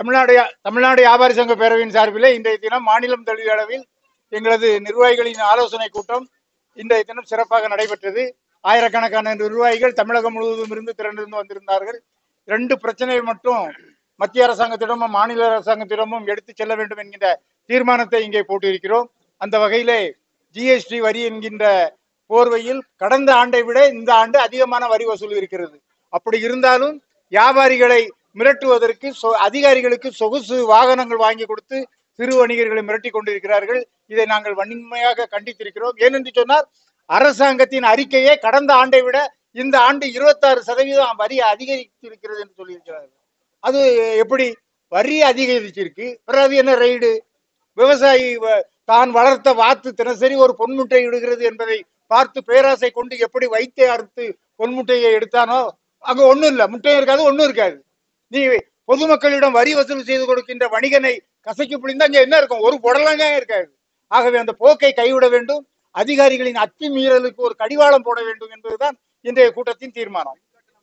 தமிழ்நாடு தமிழ்நாடு வியாபாரி சங்க பேரவையின் சார்பிலே இன்றைய தினம் மாநிலம் தழுவிய அளவில் எங்களது நிர்வாகிகளின் ஆலோசனை கூட்டம் இன்றைய தினம் சிறப்பாக நடைபெற்றது ஆயிரக்கணக்கான நிர்வாகிகள் தமிழகம் முழுவதும் இருந்து திரண்டிருந்து வந்திருந்தார்கள் ரெண்டு பிரச்சனையை மட்டும் மத்திய அரசாங்கத்திடமும் மாநில அரசாங்கத்திடமும் எடுத்து செல்ல வேண்டும் என்கின்ற தீர்மானத்தை இங்கே போட்டிருக்கிறோம் அந்த வகையிலே ஜிஎஸ்டி வரி என்கின்ற போர்வையில் கடந்த ஆண்டை விட இந்த ஆண்டு அதிகமான வரி வசூல் இருக்கிறது அப்படி இருந்தாலும் வியாபாரிகளை மிரட்டுவதற்கு சொ- அதிகாரிகளுக்கு சொகுசு வாகனங்கள் வாங்கி கொடுத்து சிறு வணிகர்களை மிரட்டி கொண்டிருக்கிறார்கள் இதை நாங்கள் வன்மையாக கண்டித்திருக்கிறோம் ஏனென்று சொன்னால் அரசாங்கத்தின் அறிக்கையே கடந்த ஆண்டை விட இந்த ஆண்டு இருபத்தாறு சதவீதம் வரி அதிகரித்திருக்கிறது என்று சொல்லியிருக்கிறார்கள் அது எப்படி வரி அதிகரிச்சிருக்கு பிறகு என்ன ரைடு விவசாயி வ- தான் வளர்த்த வாத்து தினசரி ஒரு பொன்முட்டை இடுகிறது என்பதை பார்த்து பேராசை கொண்டு எப்படி வைத்தை அறுத்து பொன்முட்டையை எடுத்தானோ அங்க ஒண்ணும் இல்ல முட்டையும் இருக்காது ஒண்ணும் இருக்காது நீ பொதுமக்களிடம் வரி வசூல் செய்து கொடுக்கின்ற வணிகனை கசக்கி பிடிந்தா அங்க என்ன இருக்கும் ஒரு புடலங்க இருக்காது ஆகவே அந்த போக்கை கைவிட வேண்டும் அதிகாரிகளின் அத்துமீறலுக்கு ஒரு கடிவாளம் போட வேண்டும் என்பதுதான் இன்றைய கூட்டத்தின் தீர்மானம்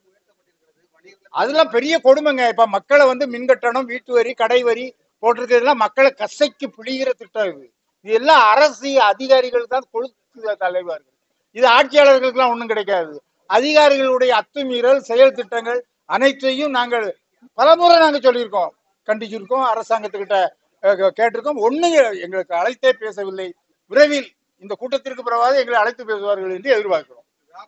அதெல்லாம் பெரிய கொடுமைங்க இப்ப மக்களை வந்து மின்கட்டணம் வீட்டு வரி கடை வரி போட்டிருக்கிறதுலாம் மக்களை கசைக்கு பிழிகிற திட்டம் இது இது எல்லாம் அரசு அதிகாரிகள் தான் கொழுத்து தலைவார்கள் இது ஆட்சியாளர்களுக்கெல்லாம் ஒண்ணும் கிடைக்காது அதிகாரிகளுடைய அத்துமீறல் செயல் திட்டங்கள் அனைத்தையும் நாங்கள் பலமுறை நாங்க சொல்லியிருக்கோம் கண்டிச்சிருக்கோம் அரசாங்கத்துக்கிட்ட அஹ், கேட்டிருக்கோம் ஒண்ணு எங்களுக்கு அழைத்தே பேசவில்லை விரைவில் இந்த கூட்டத்திற்கு பிறவாது எங்களை அழைத்து பேசுவார்கள் என்று எதிர்பார்க்கிறோம்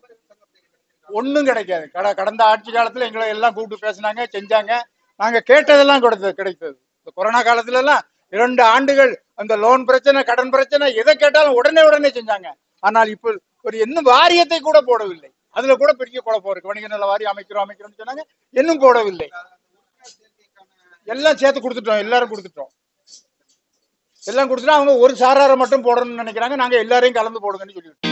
ஒண்ணும் கிடைக்காது கட கடந்த ஆட்சி காலத்துல எங்களை எல்லாம் கூப்பிட்டு பேசினாங்க செஞ்சாங்க நாங்க கேட்டதெல்லாம் கொடுத்தது கிடைத்தது இந்த கொரோனா காலத்துல எல்லாம் இரண்டு ஆண்டுகள் அந்த லோன் பிரச்சனை கடன் பிரச்சனை எதை கேட்டாலும் உடனே உடனே செஞ்சாங்க ஆனால் இப்போ ஒரு இன்னும் வாரியத்தை கூட போடவில்லை அதுல கூட பெரிய குழப்பம் இருக்கு வணிக நல வாரியம் அமைக்கிறோம் அமைக்கிறோம்னு சொன்னாங்க இன்னும் போடவில்லை எல்லாம் சேர்த்து கொடுத்துட்டோம் எல்லாரும் கொடுத்துட்டோம் எல்லாம் கொடுத்துட்டோம் அவங்க ஒரு சாராரை மட்டும் போடணும்னு நினைக்கிறாங்க நாங்க எல்லாரையும் கலந்து போடுங்கன்னு சொல்லிவிட்டோம்